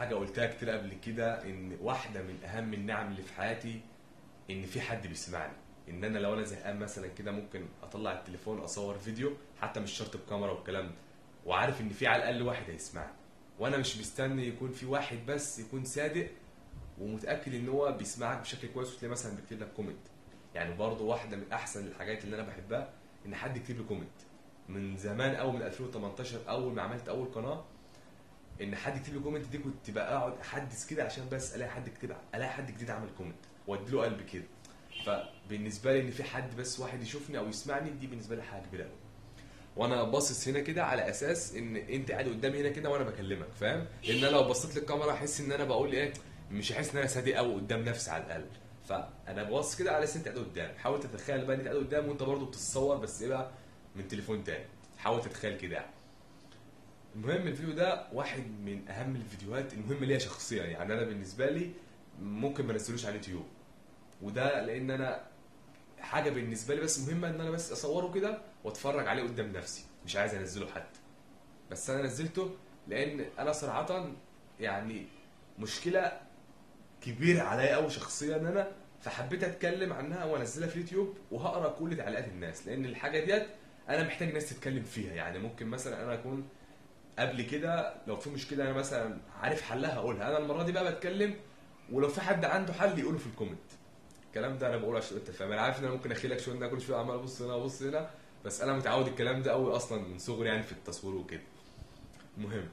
حاجه قلتها كتير قبل كده ان واحده من اهم النعم اللي في حياتي ان في حد بيسمعني ان انا لو انا زهقان مثلا كده ممكن اطلع التليفون اصور فيديو حتى مش شرط بكاميرا والكلام ده وعارف ان في على الاقل واحد هيسمعني وانا مش مستني يكون في واحد بس يكون صادق ومتاكد ان هو بيسمعك بشكل كويس وتلاقي مثلا بيكتب لك كومنت يعني برضه واحده من احسن الحاجات اللي انا بحبها ان حد يكتب لي كومنت من زمان قوي من 2018 اول ما عملت اول قناه ان حد يكتب لي كومنت دي كنت بقى اقعد احدث كده عشان بس الاقي حد يكتب الاقي حد جديد عمل كومنت وادي له قلب كده فبالنسبه لي ان في حد بس واحد يشوفني او يسمعني دي بالنسبه لي حاجه كبيره قوي وانا باصص هنا كده على اساس ان انت قاعد قدامي هنا كده وانا بكلمك فاهم لان انا لو بصيت للكاميرا احس ان انا بقول ايه مش هحس ان انا صادق قوي قدام نفسي على الاقل فانا باصص كده على اساس انت قاعد قدام حاول تتخيل بقى ان انت قاعد قدام وانت برضه بتتصور بس ايه بقى من تليفون تاني حاول تتخيل كده يعني المهم الفيديو ده واحد من اهم الفيديوهات المهمه ليا شخصيا يعني انا بالنسبه لي ممكن ما انزلوش على اليوتيوب وده لان انا حاجه بالنسبه لي بس مهمه ان انا بس اصوره كده واتفرج عليه قدام نفسي مش عايز انزله حتى بس انا نزلته لان انا صراحه يعني مشكله كبيره عليا قوي شخصيا ان انا فحبيت اتكلم عنها وانزلها في اليوتيوب وهقرا كل تعليقات الناس لان الحاجه ديت انا محتاج ناس تتكلم فيها يعني ممكن مثلا انا اكون قبل كده لو في مشكله انا مثلا عارف حلها هقولها انا المره دي بقى بتكلم ولو في حد عنده حل يقوله في الكومنت الكلام ده انا بقوله عشان انت فاهم انا عارف ان انا ممكن اخيلك شويه ان انا كل شويه عمال ابص هنا وابص هنا بس انا متعود الكلام ده قوي اصلا من صغري يعني في التصوير وكده المهم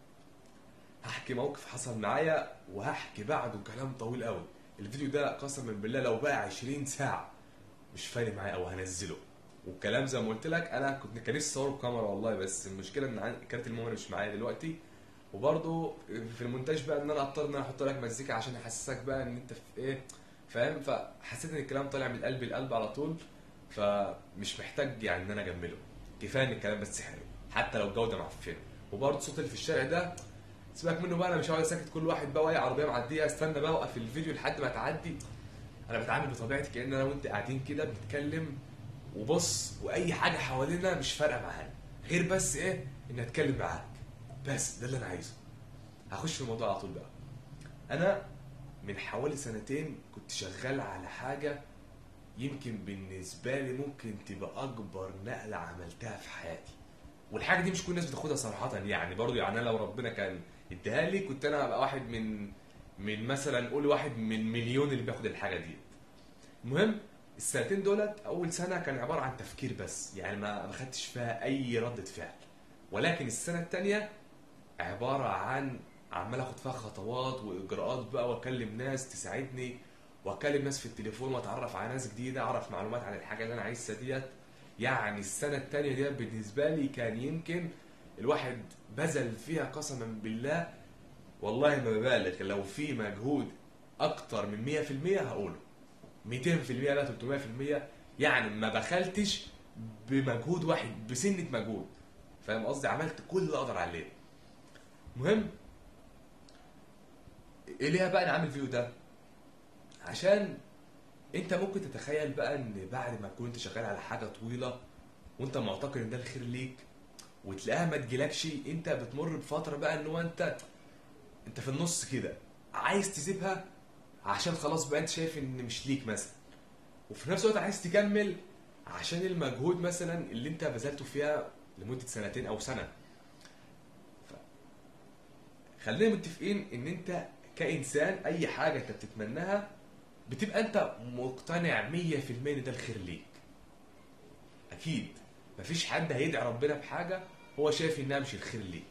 هحكي موقف حصل معايا وهحكي بعده كلام طويل قوي الفيديو ده قسما بالله لو بقى 20 ساعه مش فارق معايا او هنزله والكلام زي ما قلت لك انا كنت كان نفسي اصوره بكاميرا والله بس المشكله ان عن- كارت الميموري مش معايا دلوقتي وبرضه في المونتاج بقى ان انا اضطر ان انا احط لك مزيكا عشان احسسك بقى ان انت في ايه فاهم فحسيت ان الكلام طالع من القلب للقلب على طول فمش محتاج يعني ان انا اجمله كفايه ان الكلام بس حلو حتى لو الجوده معفنه وبرضه الصوت اللي في الشارع ده سيبك منه بقى انا مش هقعد ساكت كل واحد بقى واي عربيه معديه استنى بقى اوقف الفيديو لحد ما تعدي انا بتعامل بطبيعتي كان انا وانت قاعدين كده بنتكلم وبص واي حاجه حوالينا مش فارقه معانا غير بس ايه ان اتكلم معاك بس ده اللي انا عايزه هخش في الموضوع على طول بقى انا من حوالي سنتين كنت شغال على حاجه يمكن بالنسبه لي ممكن تبقى اكبر نقله عملتها في حياتي والحاجه دي مش كل الناس بتاخدها صراحه يعني برضو يعني انا لو ربنا كان اداها لي كنت انا هبقى واحد من من مثلا قول واحد من مليون اللي بياخد الحاجه دي المهم السنتين دولت اول سنه كان عباره عن تفكير بس يعني ما ما خدتش فيها اي رده فعل ولكن السنه الثانيه عباره عن عمال اخد فيها خطوات واجراءات بقى واكلم ناس تساعدني واكلم ناس في التليفون واتعرف على ناس جديده اعرف معلومات عن الحاجه اللي انا عايزها ديت يعني السنه الثانيه ديت بالنسبه لي كان يمكن الواحد بذل فيها قسما بالله والله ما ببالغ لو في مجهود اكتر من 100% هقوله 200% لا 300% يعني ما بخلتش بمجهود واحد بسنه مجهود فاهم قصدي عملت كل اللي اقدر عليه المهم ايه ليه بقى انا عامل فيديو ده عشان انت ممكن تتخيل بقى ان بعد ما كنت شغال على حاجه طويله وانت معتقد ان ده الخير ليك وتلاقيها ما تجيلكش انت بتمر بفتره بقى ان هو انت انت في النص كده عايز تسيبها عشان خلاص بقى انت شايف ان مش ليك مثلا وفي نفس الوقت عايز تكمل عشان المجهود مثلا اللي انت بذلته فيها لمده سنتين او سنه ف... خلينا متفقين ان انت كانسان اي حاجه انت بتتمناها بتبقى انت مقتنع 100% ان ده الخير ليك اكيد مفيش حد هيدعي ربنا بحاجه هو شايف انها مش الخير ليه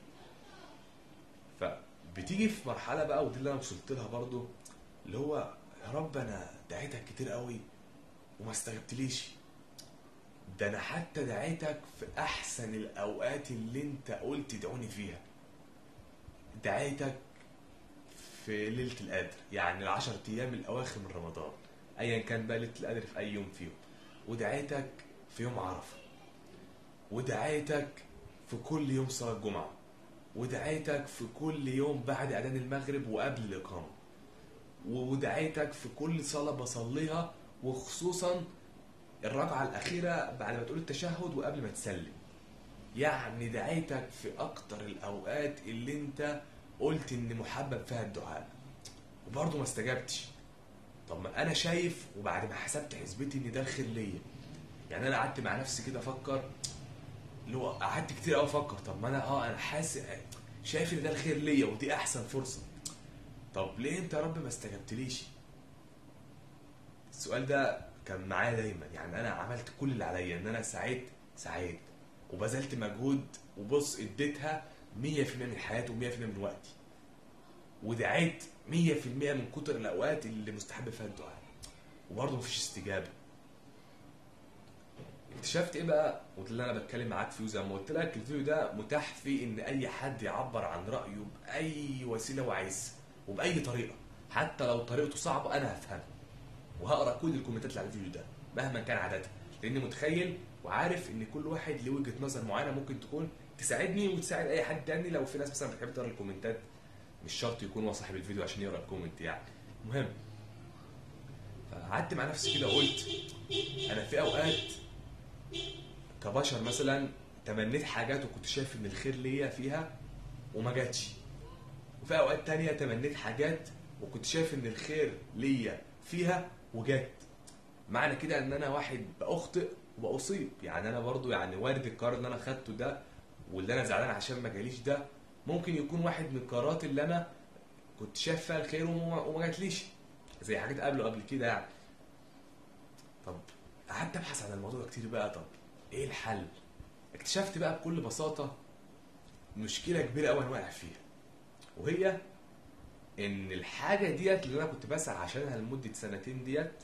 فبتيجي في مرحله بقى ودي اللي انا وصلت لها برضو اللي هو يا رب انا دعيتك كتير قوي وما استجبتليش ده انا حتى دعيتك في احسن الاوقات اللي انت قلت ادعوني فيها دعيتك في ليله القدر يعني العشر ايام الاواخر من رمضان ايا كان بقى ليله القدر في اي يوم فيهم ودعيتك في يوم عرفه ودعيتك في كل يوم صلاه جمعه ودعيتك في كل يوم بعد اذان المغرب وقبل الاقامه ودعيتك في كل صلاه بصليها وخصوصا الركعه الاخيره بعد ما تقول التشهد وقبل ما تسلم يعني دعيتك في اكتر الاوقات اللي انت قلت ان محبب فيها الدعاء وبرضه ما استجبتش طب ما انا شايف وبعد ما حسبت حسبتي ان ده الخير ليا يعني انا قعدت مع نفسي كده افكر اللي هو قعدت كتير قوي افكر طب ما انا اه انا حاسس شايف ان ده الخير ليا ودي احسن فرصه طب ليه انت يا رب ما استجبتليش السؤال ده كان معايا دايما يعني انا عملت كل اللي عليا ان انا سعيت سعيت وبذلت مجهود وبص اديتها 100% من حياتي و100% من وقتي ودعيت 100% من كتر الاوقات اللي مستحب فيها الدعاء وبرضه مفيش استجابه اكتشفت ايه بقى وده اللي انا بتكلم معاك فيه زي ما قلت لك الفيديو ده متاح فيه ان اي حد يعبر عن رايه باي وسيله هو عايزها وباي طريقه حتى لو طريقته صعبه انا هفهمها وهقرا كل الكومنتات اللي على الفيديو ده مهما كان عددها لاني متخيل وعارف ان كل واحد له وجهه نظر معينه ممكن تكون تساعدني وتساعد اي حد تاني لو في ناس مثلا بتحب تقرا الكومنتات مش شرط يكون هو صاحب الفيديو عشان يقرا الكومنت يعني المهم فقعدت مع نفسي كده قلت انا في اوقات كبشر مثلا تمنيت حاجات وكنت شايف ان الخير ليا فيها وما جاتش وفي اوقات تانية تمنيت حاجات وكنت شايف ان الخير ليا فيها وجات معنى كده ان انا واحد باخطئ وبأصيب يعني انا برضو يعني وارد القرار اللي انا خدته ده واللي انا زعلان عشان ما جاليش ده ممكن يكون واحد من القرارات اللي انا كنت شايف فيها الخير وما وما جاتليش زي حاجات قبله قبل كده يعني طب قعدت ابحث عن الموضوع ده كتير بقى طب ايه الحل اكتشفت بقى بكل بساطه مشكله كبيره قوي انا واقع فيها وهي ان الحاجه ديت اللي انا كنت بسعى عشانها لمده سنتين ديت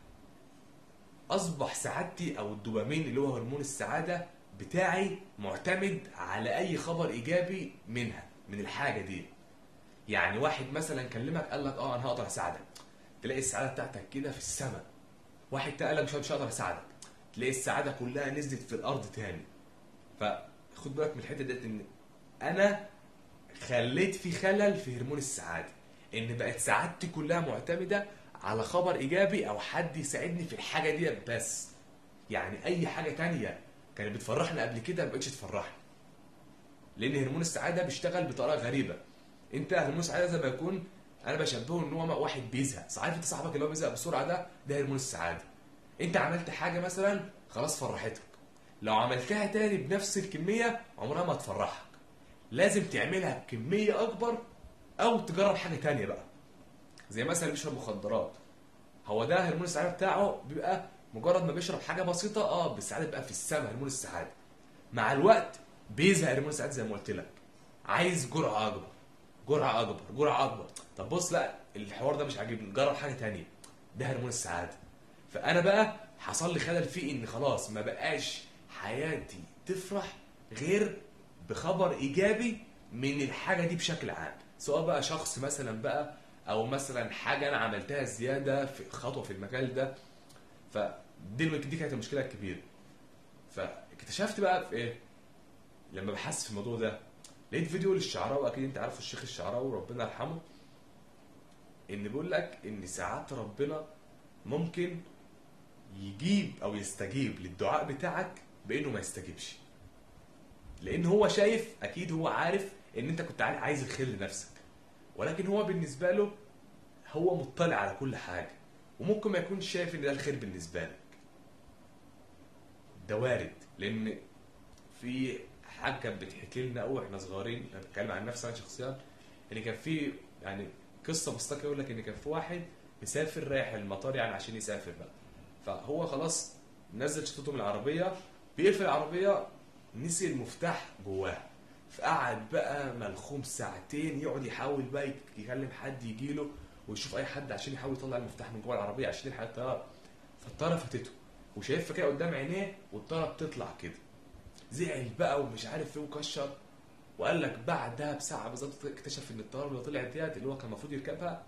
اصبح سعادتي او الدوبامين اللي هو هرمون السعاده بتاعي معتمد على اي خبر ايجابي منها من الحاجه دي يعني واحد مثلا كلمك قال لك اه انا هقدر اساعدك تلاقي السعاده بتاعتك كده في السماء واحد تاني قال لك مش مش هقدر اساعدك تلاقي السعاده كلها نزلت في الارض تاني فخد بالك من الحته ديت ان انا خليت في خلل في هرمون السعاده ان بقت سعادتي كلها معتمده على خبر ايجابي او حد يساعدني في الحاجه دي بس يعني اي حاجه تانية كانت بتفرحني قبل كده ما بقتش تفرحني لان هرمون السعاده بيشتغل بطريقه غريبه انت هرمون السعاده زي ما يكون انا بشبهه ان هو واحد بيزهق عارف انت صاحبك اللي هو بيزهق بسرعه ده ده هرمون السعاده انت عملت حاجه مثلا خلاص فرحتك لو عملتها تاني بنفس الكميه عمرها ما تفرحك لازم تعملها بكميه اكبر او تجرب حاجه تانية بقى زي مثلا اللي بيشرب مخدرات هو ده هرمون السعاده بتاعه بيبقى مجرد ما بيشرب حاجه بسيطه اه السعاده بيبقى في السماء هرمون السعاده مع الوقت بيزهق هرمون السعاده زي ما قلت لك عايز جرعه اكبر جرعه اكبر جرعه اكبر طب بص لا الحوار ده مش عاجبني جرب حاجه تانية ده هرمون السعاده فانا بقى حصل لي خلل فيه ان خلاص ما بقاش حياتي تفرح غير بخبر ايجابي من الحاجه دي بشكل عام سواء بقى شخص مثلا بقى او مثلا حاجه انا عملتها زياده في خطوه في المجال ده فدي دي كانت المشكله الكبيره فاكتشفت بقى في ايه لما بحثت في الموضوع ده لقيت فيديو للشعراوي اكيد انت عارف الشيخ الشعراوي ربنا يرحمه ان بيقول لك ان ساعات ربنا ممكن يجيب او يستجيب للدعاء بتاعك بانه ما يستجيبش لان هو شايف اكيد هو عارف ان انت كنت عايز الخير لنفسك ولكن هو بالنسبه له هو مطلع على كل حاجه وممكن ما يكونش شايف ان ده الخير بالنسبه لك ده وارد لان في حاجه كانت بتحكي لنا قوي واحنا صغيرين انا بتكلم عن نفسي انا شخصيا ان كان في يعني قصه بسيطه يقول لك ان كان في واحد مسافر رايح المطار يعني عشان يسافر بقى فهو خلاص نزل شنطته من العربيه بيقفل العربيه نسي المفتاح جواها فقعد بقى ملخوم ساعتين يقعد يحاول بقى يكلم حد يجي له ويشوف اي حد عشان يحاول يطلع المفتاح من جوه العربيه عشان يلحق الطياره فالطياره فاتته وشايفها كده قدام عينيه والطياره بتطلع كده زعل بقى ومش عارف ايه وكشر وقال لك بعدها بساعه بالظبط اكتشف ان الطياره اللي طلعت ديت اللي هو كان المفروض يركبها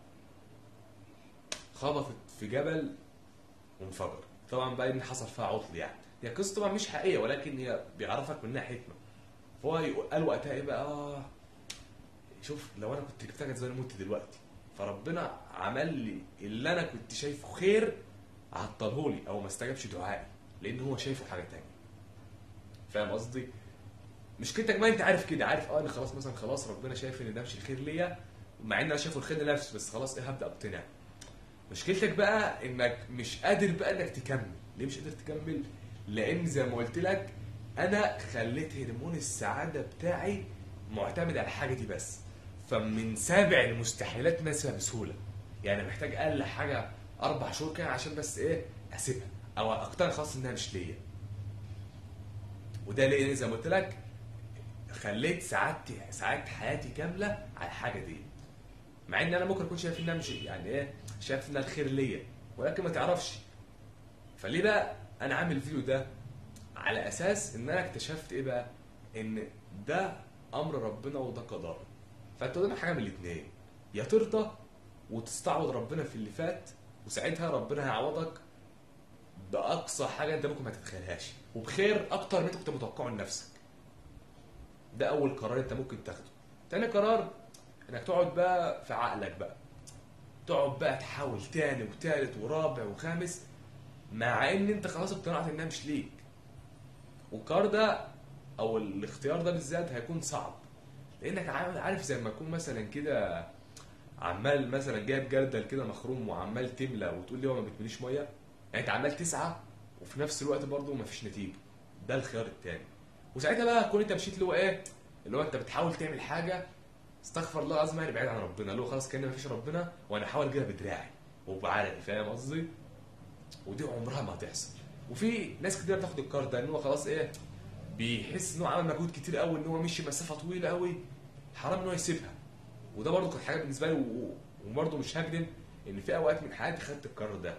خبطت في جبل وانفجر طبعا بقى ان حصل فيها عطل يعني هي قصه طبعا مش حقيقيه ولكن هي بيعرفك منها حكمه فهو قال وقتها ايه بقى اه شوف لو انا كنت جبتها كانت زمان مت دلوقتي فربنا عمل لي اللي انا كنت شايفه خير عطلهولي او ما استجابش دعائي لان هو شايفه حاجه تانية فاهم قصدي مشكلتك ما انت عارف كده عارف اه ان خلاص مثلا خلاص ربنا شايف ان ده مش الخير ليا مع ان انا شايفه الخير لنفسي بس خلاص ايه هبدا اقتنع مشكلتك بقى انك مش قادر بقى انك تكمل ليه مش قادر تكمل لان زي ما قلت لك انا خليت هرمون السعاده بتاعي معتمد على الحاجه دي بس فمن سابع المستحيلات ناسبها بسهوله يعني محتاج اقل حاجه اربع شهور كده عشان بس ايه اسيبها او اقتنع خلاص انها مش ليا وده ليه زي ما قلت لك خليت سعادتي سعاده حياتي كامله على الحاجه دي مع ان انا ممكن اكون شايف انها مش يعني ايه شايف انها الخير ليا ولكن ما تعرفش فليه بقى انا عامل الفيديو ده على اساس ان انا اكتشفت ايه بقى ان ده امر ربنا وده قدر فانت قدامك حاجه من الاثنين يا ترضى وتستعوض ربنا في اللي فات وساعتها ربنا هيعوضك باقصى حاجه انت ممكن ما تتخيلهاش وبخير اكتر من انت كنت متوقعه لنفسك ده اول قرار انت ممكن تاخده تاني قرار انك تقعد بقى في عقلك بقى تقعد بقى تحاول تاني وتالت ورابع وخامس مع ان انت خلاص اقتنعت انها مش ليك والقرار ده او الاختيار ده بالذات هيكون صعب لانك عامل- عارف زي ما تكون مثلا كده عمال مثلا جايب جردل كده مخروم وعمال تملى وتقول لي هو ما بتمليش ميه يعني انت عمال تسعى وفي نفس الوقت برضه مفيش نتيجه ده الخيار التاني وساعتها بقى تكون انت مشيت اللي هو ايه اللي هو انت بتحاول تعمل حاجه استغفر الله العظيم يعني بعيد عن ربنا اللي هو خلاص كان مفيش ربنا وانا احاول اجيبها بدراعي وبعرقي فاهم قصدي ودي عمرها ما هتحصل وفي ناس كتير بتاخد القرار ده ان هو خلاص ايه بيحس ان هو عمل مجهود كتير قوي ان هو مشي مسافه طويله قوي حرام ان هو يسيبها وده برضه كانت حاجه بالنسبه لي و- وبرضه مش هكذب ان في اوقات من حياتي خدت القرار ده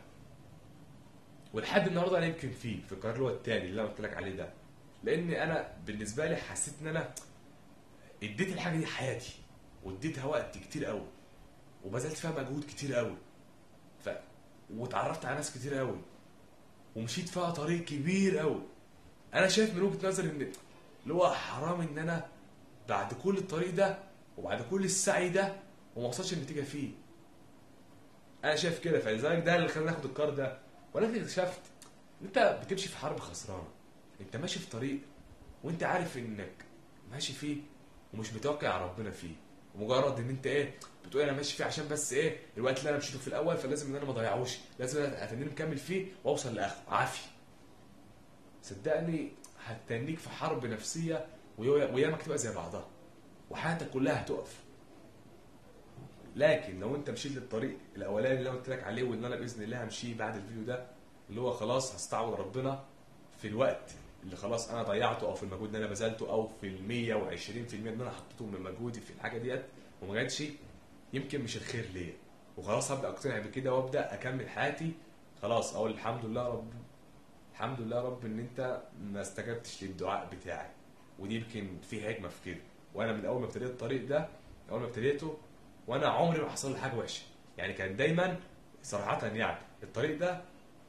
ولحد النهارده انا يمكن فيه في القرار اللي هو التاني اللي انا قلت لك عليه ده لان انا بالنسبه لي حسيت ان انا اديت الحاجه دي حياتي واديتها وقت كتير قوي وبذلت فيها مجهود كتير قوي ف واتعرفت على ناس كتير قوي ومشيت فيها طريق كبير قوي انا شايف من وجهه نظري ان اللي هو حرام ان انا بعد كل الطريق ده وبعد كل السعي ده وما وصلش النتيجه فيه انا شايف كده فلذلك ده اللي خلاني اخد القرار ده ولكن اكتشفت ان انت بتمشي في حرب خسرانه انت ماشي في طريق وانت عارف انك ماشي فيه ومش متوكل على ربنا فيه ومجرد ان انت ايه بتقول انا ماشي فيه عشان بس ايه الوقت اللي انا مشيته في الاول فلازم ان انا ما اضيعوش لازم انا اتنين مكمل فيه واوصل لاخره عافيه صدقني هتنيك في حرب نفسيه ويا- ويامك تبقى زي بعضها وحياتك كلها هتقف لكن لو انت مشيت للطريق الاولاني اللي انا قلت لك عليه واللي انا باذن الله همشيه بعد الفيديو ده اللي هو خلاص هستعوض ربنا في الوقت اللي خلاص انا ضيعته او في المجهود اللي انا بذلته او في ال 120% اللي انا حطيته من مجهودي في الحاجه ديت وما جاتش يمكن مش الخير ليا وخلاص هبدا اقتنع بكده وابدا اكمل حياتي خلاص اقول الحمد لله رب الحمد لله رب ان انت ما استجبتش للدعاء بتاعي ودي يمكن في حكمه في كده وانا من اول ما ابتديت الطريق ده اول ما ابتديته وانا عمري ما حصل لي حاجه وحشه يعني كان دايما صراحه يعني الطريق ده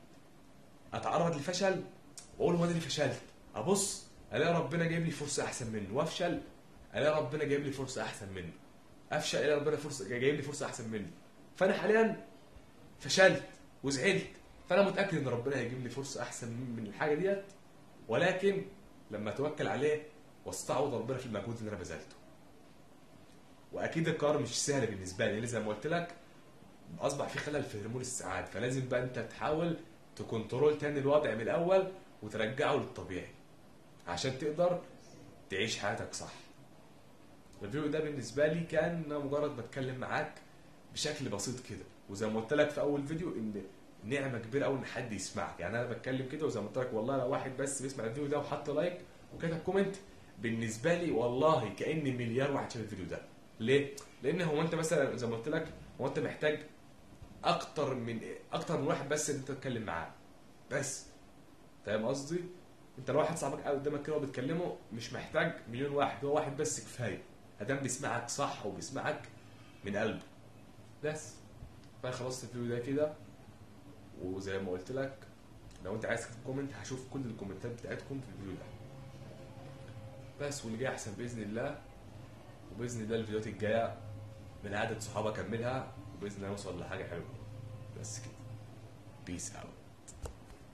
اتعرض لفشل واقول هو انا اللي فشلت ابص الاقي ربنا جايب لي فرصه احسن منه وافشل الاقي ربنا جايب لي فرصه احسن منه افشل الاقي ربنا فرصه جايب لي فرصه احسن منه فانا حاليا فشلت وزعلت فانا متاكد ان ربنا هيجيب لي فرصه احسن من من الحاجه ديت ولكن لما اتوكل عليه واستعوض ربنا في المجهود اللي انا بذلته واكيد القرار مش سهل بالنسبه لي لأن زي ما قلت لك اصبح في خلل في هرمون السعاده فلازم بقى انت تحاول تكنترول تاني الوضع من الاول وترجعه للطبيعي عشان تقدر تعيش حياتك صح الفيديو ده بالنسبه لي كان أنا مجرد بتكلم معاك بشكل بسيط كده وزي ما قلت لك في اول فيديو ان نعمه كبيره قوي ان حد يسمعك يعني انا بتكلم كده وزي ما قلت لك والله لو واحد بس بيسمع الفيديو ده وحط لايك وكتب كومنت بالنسبه لي والله كان مليار واحد شاف الفيديو ده ليه لان هو انت مثلا زي ما قلت لك هو انت محتاج اكتر من اكتر من واحد بس ان انت تتكلم معاه بس فاهم قصدي انت لو واحد صاحبك قاعد قدامك كده وبتكلمه مش محتاج مليون واحد هو واحد بس كفايه ادام بيسمعك صح وبيسمعك من قلبه بس فانا خلصت الفيديو ده كده وزي ما قلت لك لو انت عايز تكتب كومنت هشوف كل الكومنتات بتاعتكم في الفيديو ده بس واللي جاي احسن باذن الله وباذن الله الفيديوهات الجايه من عدد صحابه اكملها وباذن الله نوصل لحاجه حلوه بس كده بيس اوت